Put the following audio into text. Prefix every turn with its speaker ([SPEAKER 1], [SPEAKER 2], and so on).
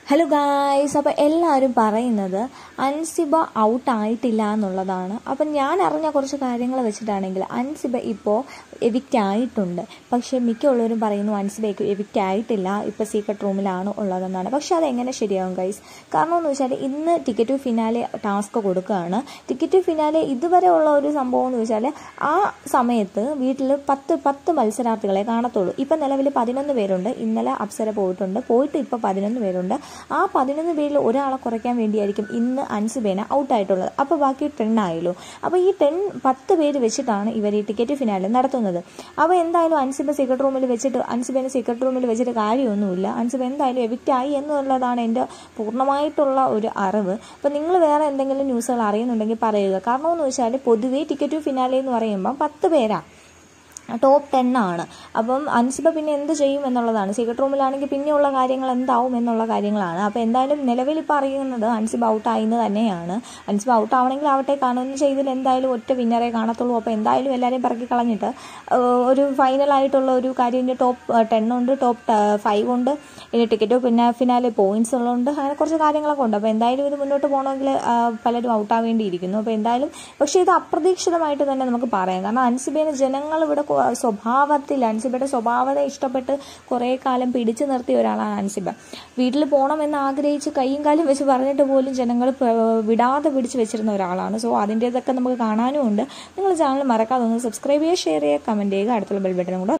[SPEAKER 1] hello guys അപ്പോൾ എല്ലാവരും പറയുന്നത് അൻസിബ ഔട്ട് ആയിട്ടില്ല എന്നുള്ളതാണ് അപ്പം ഞാൻ അറിഞ്ഞ കുറച്ച് കാര്യങ്ങൾ വെച്ചിട്ടാണെങ്കിൽ അൻസിബ ഇപ്പോൾ എവിക്റ്റ് ആയിട്ടുണ്ട് പക്ഷേ മിക്കുള്ളവരും പറയുന്നു അൻസിബ എവിക്റ്റ് ആയിട്ടില്ല ഇപ്പോൾ സീക്രട്ട് റൂമിലാണ് ഉള്ളതെന്നാണ് പക്ഷേ അതെങ്ങനെ ശരിയാവും ഗൈസ് കാരണം എന്ന് വെച്ചാൽ ഇന്ന് ടിക്കറ്റ് ടു ഫിനാലെ ടാസ്ക് കൊടുക്കുകയാണ് ടിക്കറ്റ് ടു ഫിനാലെ ഇതുവരെ ഉള്ള ഒരു സംഭവം എന്ന് വെച്ചാൽ ആ സമയത്ത് വീട്ടിൽ പത്ത് പത്ത് മത്സരാർത്ഥികളെ കാണത്തുള്ളൂ ഇപ്പം നിലവിൽ പതിനൊന്ന് പേരുണ്ട് ഇന്നലെ അപ്സര പോയിട്ടുണ്ട് പോയിട്ട് ഇപ്പോൾ പതിനൊന്ന് പേരുണ്ട് ആ പതിനൊന്ന് പേരിൽ ഒരാളെ കുറയ്ക്കാൻ വേണ്ടിയായിരിക്കും ഇന്ന് അൻസുബേന ഔട്ടായിട്ടുള്ളത് അപ്പോൾ ബാക്കി ടെൻ ആയല്ലോ അപ്പോൾ ഈ ടെൻ പത്ത് പേര് വെച്ചിട്ടാണ് ഇവർ ഈ ടിക്കറ്റ് ഫിനാലെ നടത്തുന്നത് അപ്പോൾ എന്തായാലും അൻസിബ സീക്രട്ട് റൂമിൽ വെച്ചിട്ട് അൻസിബേനെ സീക്രട്ട് റൂമിൽ വെച്ചിട്ട് കാര്യമൊന്നുമില്ല അൻസിബ എന്തായാലും എവിക്റ്റ് ആയി എന്നുള്ളതാണ് എൻ്റെ പൂർണ്ണമായിട്ടുള്ള ഒരു അറിവ് അപ്പോൾ നിങ്ങൾ വേറെ എന്തെങ്കിലും ന്യൂസുകൾ അറിയുന്നുണ്ടെങ്കിൽ പറയുക കാരണം എന്ന് വെച്ചാൽ പൊതുവേ ടിക്കറ്റ് ഫിനാലെ എന്ന് പറയുമ്പോൾ പത്ത് പേരാണ് ടോപ്പ് ടെൻ ആണ് അപ്പം അൻസിബ പിന്നെ എന്ത് ചെയ്യും എന്നുള്ളതാണ് സീക്രട്ട് റൂമിലാണെങ്കിൽ പിന്നെയുള്ള കാര്യങ്ങൾ എന്താവും എന്നുള്ള കാര്യങ്ങളാണ് അപ്പോൾ എന്തായാലും നിലവിൽ ഇപ്പോൾ അറിയുന്നത് അൻസിബ ഔട്ട് ആയിന്ന് തന്നെയാണ് അൻസിബ ഔട്ട് ആവണമെങ്കിൽ ആവട്ടെ കാണുന്ന ചെയ്തതിൽ എന്തായാലും ഒറ്റ വിന്നറെ കാണത്തുള്ളൂ അപ്പോൾ എന്തായാലും എല്ലാവരെയും പറക്കി കളഞ്ഞിട്ട് ഒരു ഫൈനലായിട്ടുള്ള ഒരു കാര്യം ടോപ്പ് ടെൻ ഉണ്ട് ടോപ്പ് ഫൈവ് ഉണ്ട് ഇനി ടിക്കറ്റ് പിന്നെ ഫിനാലെ പോയിന്റ്സ് ഉള്ളതുകൊണ്ട് അങ്ങനെ കുറച്ച് കാര്യങ്ങളൊക്കെ ഉണ്ട് അപ്പോൾ എന്തായാലും ഇത് മുന്നോട്ട് പോകണമെങ്കിൽ പലരും ഔട്ടാവേണ്ടിയിരിക്കുന്നു അപ്പോൾ എന്തായാലും പക്ഷേ ഇത് അപ്രതീക്ഷിതമായിട്ട് തന്നെ നമുക്ക് പറയാം കാരണം അൻസിബേനെ ജനങ്ങൾ ഇവിടെ സ്വഭാവത്തിൽ അൻസിബയുടെ സ്വഭാവത്തെ ഇഷ്ടപ്പെട്ട് കുറേ കാലം പിടിച്ചു നിർത്തിയ ഒരാളാണ് അൻസിബ വീട്ടിൽ പോകണമെന്ന് ആഗ്രഹിച്ച് കൈയും കാലും വെച്ച് പറഞ്ഞിട്ട് പോലും ജനങ്ങൾ വിടാതെ പിടിച്ചു വെച്ചിരുന്ന ഒരാളാണ് സോ അതിൻ്റേതൊക്കെ നമുക്ക് കാണാനും ഉണ്ട് നിങ്ങൾ ചാനൽ മറക്കാതെ ഒന്ന് സബ്സ്ക്രൈബ് ചെയ്യുക ഷെയർ ചെയ്യുക കമൻറ്റ് ചെയ്യുക അടുത്തുള്ള ബെൽ ബട്ടനും കൂടെ